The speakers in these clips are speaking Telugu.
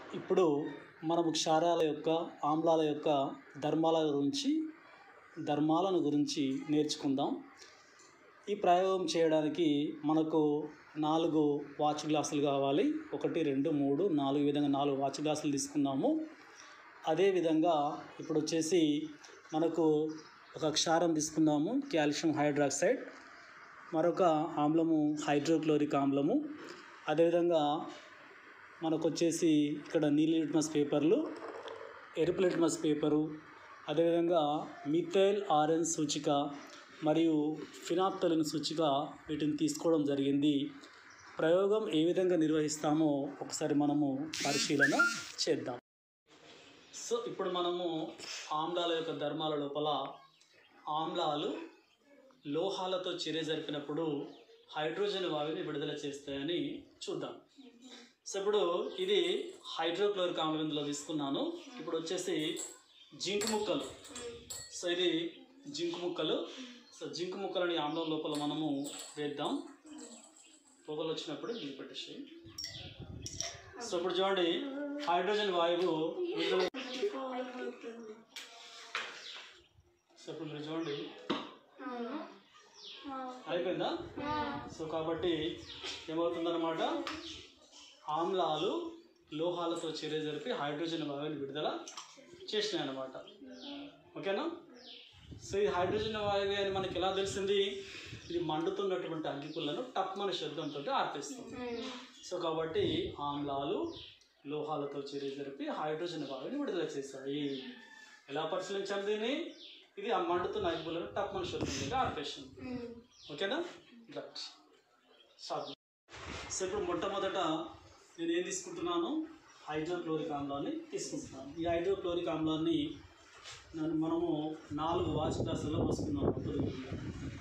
ఇప్పుడు మనము క్షారాల యొక్క ఆమ్లాల యొక్క ధర్మాల గురించి ధర్మాలను గురించి నేర్చుకుందాం ఈ ప్రయోగం చేయడానికి మనకు నాలుగు వాచ్ గ్లాసులు కావాలి ఒకటి రెండు మూడు నాలుగు ఈ విధంగా నాలుగు వాచ్ గ్లాసులు తీసుకున్నాము అదేవిధంగా ఇప్పుడు వచ్చేసి మనకు ఒక క్షారం తీసుకున్నాము కాల్షియం హైడ్రాక్సైడ్ మరొక ఆమ్లము హైడ్రోక్లోరిక్ ఆమ్లము అదేవిధంగా మనకు వచ్చేసి ఇక్కడ నీలి లిట్మస్ పేపర్లు ఎరుపు లిట్మస్ పేపరు అదేవిధంగా మిథైల్ ఆరెంజ్ సూచిక మరియు ఫినాప్తలిన్ సూచిక వీటిని తీసుకోవడం జరిగింది ప్రయోగం ఏ విధంగా నిర్వహిస్తామో ఒకసారి మనము పరిశీలన చేద్దాం సో ఇప్పుడు మనము ఆమ్లాల యొక్క ధర్మాల లోపల ఆమ్లాలు లోహాలతో చర్య జరిపినప్పుడు హైడ్రోజన్ వాయువుని విడుదల చేస్తాయని చూద్దాం సో ఇప్పుడు ఇది హైడ్రోక్లోరిక్ ఆమ్లం ఇందులో తీసుకున్నాను ఇప్పుడు వచ్చేసి జింక్ ముక్కలు సో ఇది జింక్ ముక్కలు సో జింక్ ముక్కలని ఆమ్లం లోపల మనము వేద్దాం పొగలు వచ్చినప్పుడు దీన్ని పెట్టేసి సో ఇప్పుడు చూడండి హైడ్రోజన్ వాయువు విడుదల సో ఇప్పుడు మీరు చూడండి అయిపోయిందా సో కాబట్టి ఏమవుతుందన్నమాట ఆమ్లాలు లోహాలతో చర్య జరిపి హైడ్రోజన్ వాయువుని విడుదల చేసినాయి అన్నమాట ఓకేనా సో ఈ హైడ్రోజన్ వాయువు అని మనకి ఎలా తెలిసింది ఇది మండుతున్నటువంటి అగ్గిపుల్లను టప్మని శబ్దంతో ఆర్పేస్తుంది సో కాబట్టి ఆమ్లాలు లోహాలతో చర్య జరిపి హైడ్రోజన్ వాయువుని విడుదల చేశాయి ఎలా పరిశీలించాలి దీన్ని ఇది ఆ మండుతున్న అగ్గిపుల్లను టప్మని శబ్దంతో ఆర్పేసింది ఓకేనా దట్ సాధ్యం సో ఇప్పుడు మొట్టమొదట నేను ఏం తీసుకుంటున్నాను హైడ్రోక్లోరిక్ ఆమ్లాన్ని తీసుకుంటున్నాను ఈ హైడ్రోక్లోరిక్ ఆమ్లాన్ని నన్ను మనము నాలుగు వాచ్ గ్లాసుల్లో పోసుకున్నాము పొద్దుగుండా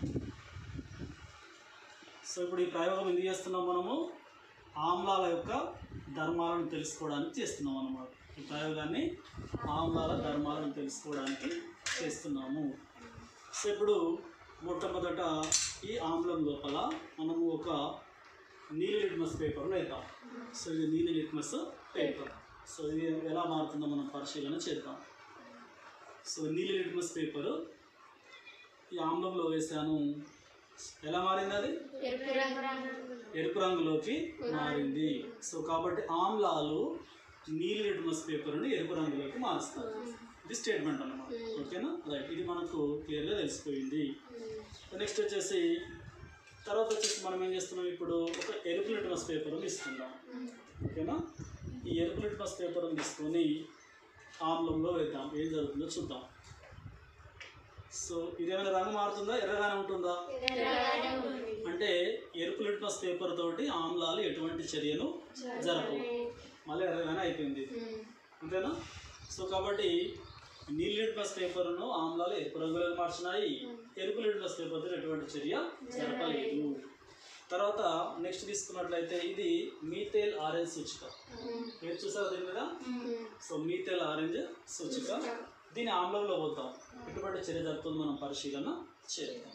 సో ఇప్పుడు ఈ ప్రయోగం ఎందుకు చేస్తున్నాం మనము ఆమ్లాల యొక్క ధర్మాలను తెలుసుకోవడానికి చేస్తున్నాం అన్నమాట ఈ ప్రయోగాన్ని ఆమ్లాల ధర్మాలను తెలుసుకోవడానికి చేస్తున్నాము సో ఇప్పుడు మొట్టమొదట ఈ ఆమ్లం లోపల మనము ఒక నీలి లిట్మస్ పేపర్ను వేద్దాం సో ఇది నీలి లిట్మస్ పేపర్ సో ఇది ఎలా మారుతుందో మనం పరిశీలన చేద్దాం సో నీలి లిట్మస్ పేపరు ఈ ఆమ్లంలో వేసాను ఎలా మారింది అది ఎరుపు రంగులోకి మారింది సో కాబట్టి ఆమ్లాలు నీలి లిట్మస్ పేపర్ని ఎరుపు రంగులోకి మారుస్తారు ఇది స్టేట్మెంట్ అన్నమాట ఓకేనా రైట్ ఇది మనకు క్లియర్గా తెలిసిపోయింది నెక్స్ట్ వచ్చేసి తర్వాత వచ్చేసి మనం ఏం చేస్తున్నాం ఇప్పుడు ఒక ఎరుపు లిట్మస్ పేపర్ తీసుకుందాం ఓకేనా ఈ ఎరుపు లిట్మస్ పేపర్ తీసుకొని ఆమ్లంలో వేద్దాం ఏం జరుగుతుందో చూద్దాం సో ఇదేమైనా రంగు మారుతుందా ఎర్రగానే ఉంటుందా అంటే ఎరుపు లిట్మస్ పేపర్ తోటి ఆమ్లాలు ఎటువంటి చర్యను జరపవు మళ్ళీ ఎర్రగానే అయిపోయింది ఇది. అంతేనా సో కాబట్టి నీలి లిట్మస్ పేపర్ను ఆమ్లాలు ఎరుపు రంగులోకి మార్చినాయి ఎరుపు లిట్మస్ పేపర్తో ఎటువంటి చర్య జరపలేదు తర్వాత నెక్స్ట్ తీసుకున్నట్లయితే ఇది మీథేల్ ఆరెంజ్ సూచిక మీరు చూసారా దీని మీద సో మీథేల్ ఆరెంజ్ సూచిక దీని ఆమ్లంలో పోతాం ఎటువంటి చర్య జరుగుతుంది మనం పరిశీలన చేద్దాం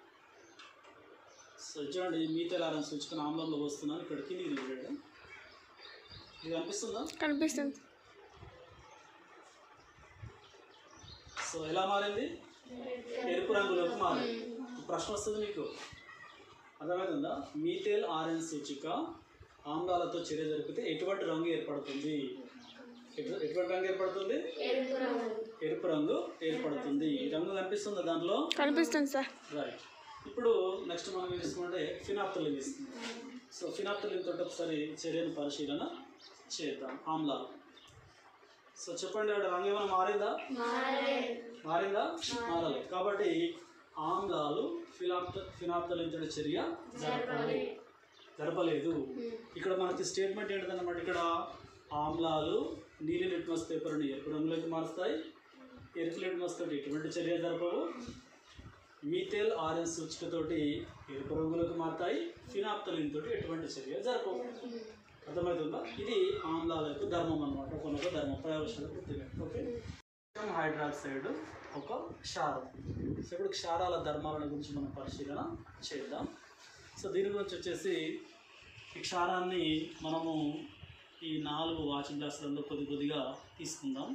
సో చూడండి మీథేల్ ఆరెంజ్ సూచికను ఆమ్లంలో పోస్తున్నాను ఇక్కడ కిందికి దిగడం ఇది అనిపిస్తుందా కనిపిస్తుంది సో ఎలా మారింది ఎరుపు రంగులోకి మారింది ప్రశ్న వస్తుంది మీకు అర్థమవుతుందా మీథేల్ ఆరెంజ్ సూచిక ఆమ్లాలతో చర్య జరిపితే ఎటువంటి రంగు ఏర్పడుతుంది ఎటు- ఎటువంటి రంగు ఏర్పడుతుంది ఎరుపు రంగు ఏర్పడుతుంది ఈ రంగు కనిపిస్తుందా దాంట్లో కనిపిస్తుంది సార్ రైట్ ఇప్పుడు నెక్స్ట్ మనం ఏం తీసుకుంటే ఫినాప్తలిన్ తీసుకుందాం సో ఫినాప్తలిన్ తోటి ఒకసారి చర్యను పరిశీలన చేద్దాం ఆమ్లాలు సో చెప్పండి ఆవిడ రంగు ఏమైనా మారిందా మారిందా మారలేదు కాబట్టి ఆమ్లాలు ఫినాప్త ఫినాప్తలించడం చర్య జరపలేదు జరపలేదు ఇక్కడ మనకి స్టేట్మెంట్ ఏంటన్నమాట ఇక్కడ ఆమ్లాలు నీలి లిట్మస్ పేపర్ని ఎరుపు రంగులోకి మారుస్తాయి ఎరుపు లిట్మస్ తోటి ఎటువంటి చర్య జరపవు మీథేల్ ఆరెంజ్ సూచికతోటి ఎరుపు రంగులోకి మారుతాయి ఫినాప్తలిన్ తోటి ఎటువంటి చర్య జరపవు అర్థమవుతుందా ఇది ఆమ్లాల యొక్క ధర్మం అనమాట కొనొక ధర్మం ప్రయోగశాల గుర్తుపెట్టు ఓకే కాల్షియం హైడ్రాక్సైడ్ ఒక క్షారం సో ఇప్పుడు క్షారాల ధర్మాల గురించి మనం పరిశీలన చేద్దాం సో దీని గురించి వచ్చేసి ఈ క్షారాన్ని మనము ఈ నాలుగు వాచింగ్ గ్లాసులలో కొద్ది కొద్దిగా తీసుకుందాం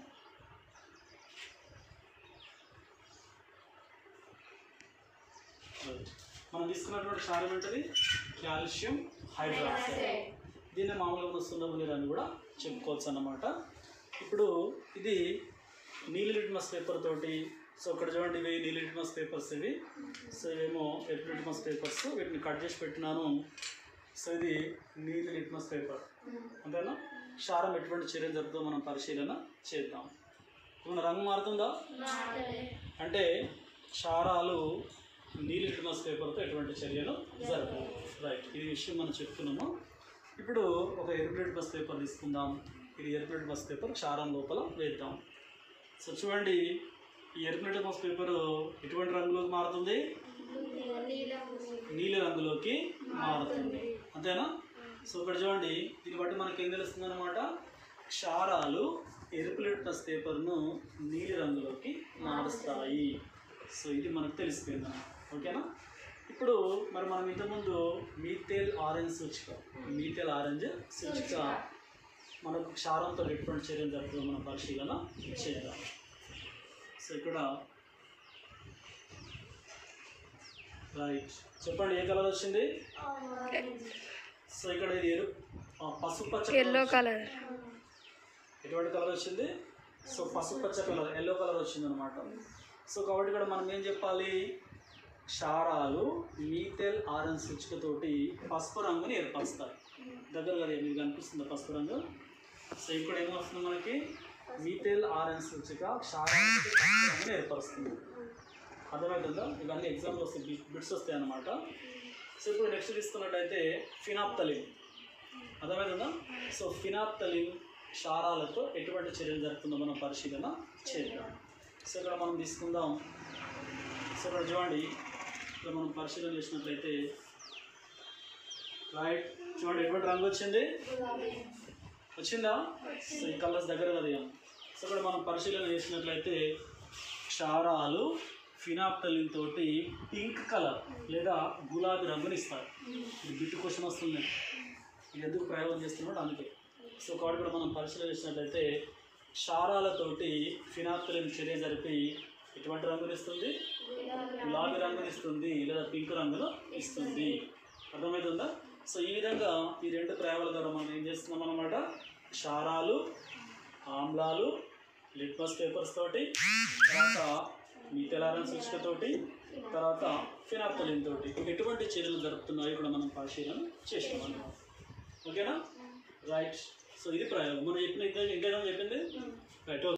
Right. మనం తీసుకున్నటువంటి క్షారం ఏంటది కాల్షియం హైడ్రాక్సైడ్ దీన్ని మామూలుగా ఉన్న సున్నపు నీరు అని కూడా చెప్పుకోవచ్చు అన్నమాట ఇప్పుడు ఇది నీలి లిట్మస్ పేపర్ తోటి సో ఇక్కడ చూడండి ఇవి నీలి లిట్మస్ పేపర్స్ ఇవి సో ఇవేమో ఎర్ర లిట్మస్ పేపర్స్ వీటిని కట్ చేసి పెట్టినాను సో ఇది నీలి లిట్మస్ పేపర్ అంతేనా క్షారం ఎటువంటి చర్య జరుగుతుందో మనం పరిశీలన చేద్దాం ఏమైనా రంగు మారుతుందా అంటే క్షారాలు నీలి లిట్మస్ పేపర్తో ఎటువంటి చర్యలు జరగవు రైట్ ఇది విషయం మనం చెప్తున్నాము ఇప్పుడు ఒక ఎరుపు లిట్మస్ పేపర్ తీసుకుందాం ఇది ఎరుపు లిట్మస్ పేపర్ క్షారం లోపల వేద్దాం సో చూడండి ఈ ఎరుపు లిట్మస్ పేపర్ ఎటువంటి రంగులోకి మారుతుంది నీలి రంగులోకి మారుతుంది అంతేనా సో ఇక్కడ చూడండి దీన్ని బట్టి మనకి ఏం తెలుస్తుంది అనమాట క్షారాలు ఎరుపు లిట్మస్ పేపర్ను నీలి రంగులోకి మారుస్తాయి సో ఇది మనకు తెలిసిపోయింది ఓకేనా ఇప్పుడు మరి మనం ఇంతకుముందు మీథేల్ ఆరెంజ్ సూచిక మీథేల్ ఆరెంజ్ సూచిక మనకు క్షారంతో ఎటువంటి చర్యలు జరుగుతుందో మనం పరిశీలన చేద్దాం సో ఇక్కడ రైట్ చెప్పండి ఏ కలర్ వచ్చింది సో ఇక్కడ ఇది ఎరు ఆ, పసుపు పచ్చ colour ఎల్లో వచ్చింది. కలర్ ఎటువంటి కలర్ వచ్చింది సో పసుపు పచ్చ కలర్ ఎల్లో కలర్ వచ్చింది అనమాట సో కాబట్టి ఇక్కడ మనం ఏం చెప్పాలి క్షారాలు మీథేల్ ఆరెంజ్ సూచికతోటి పసుపు రంగుని ఏర్పరుస్తాయి దగ్గర కదా మీకు కనిపిస్తుంది పసుపు రంగు సో ఇక్కడ ఏమొస్తుంది మనకి మీథేల్ ఆరెంజ్ సూచిక క్షారాలకి పసుపు రంగుని ఏర్పరుస్తుంది అర్థమవుతుందా ఇవన్నీ ఎగ్జామ్లో వస్తాయి బిట్- బిట్స్ వస్తాయి అన్నమాట సో ఇప్పుడు నెక్స్ట్ తీసుకున్నట్టయితే ఫినాప్తలిన్ అర్థమవుతుందా సో ఫినాప్తలిన్ క్షారాలతో ఎటువంటి చర్యలు జరుగుతుందో మనం పరిశీలన చేద్దాం సో ఇక్కడ మనం తీసుకుందాం సో ఇక్కడ చూడండి ఇక్కడ మనం పరిశీలన చేసినట్లయితే రైట్ చూడండి ఎటువంటి రంగు వచ్చింది వచ్చిందా సో ఈ కలర్స్ దగ్గర కదా ఇక. సో ఇక్కడ మనం పరిశీలన చేసినట్లయితే క్షారాలు ఫినాప్తలిన్ తోటి పింక్ కలర్ లేదా గులాబీ రంగుని ఇస్తారు ఇది బిట్టు క్వశ్చన్ వస్తుంది ఇది ఎందుకు ప్రయోగం చేస్తున్నాడు అందుకే సో కాబట్టి కూడా మనం పరిశీలన చేసినట్లయితే క్షారాలతోటి ఫినాప్తలిన్ చర్య జరిపి ఎటువంటి రంగుని ఇస్తుంది గులాబీ రంగుని ఇస్తుంది లేదా పింక్ రంగును ఇస్తుంది అర్థమవుతుందా సో ఈ విధంగా ఈ రెండు ప్రయోగాల ద్వారా మనం ఏం చేస్తున్నాం అనమాట క్షారాలు ఆమ్లాలు లిట్మస్ పేపర్స్ తోటి తర్వాత మిథెలారన్ సూచికతోటి తర్వాత ఫినాప్తలిన్ తోటి ఎటువంటి చర్యలు జరుపుతున్నాయో కూడా మనం పరిశీలన చేసాం ఓకేనా రైట్ సో ఇది ప్రయోగం మనం చెప్పిన ఇంకా ఇంకా ఏదైనా చెప్పింది రైట్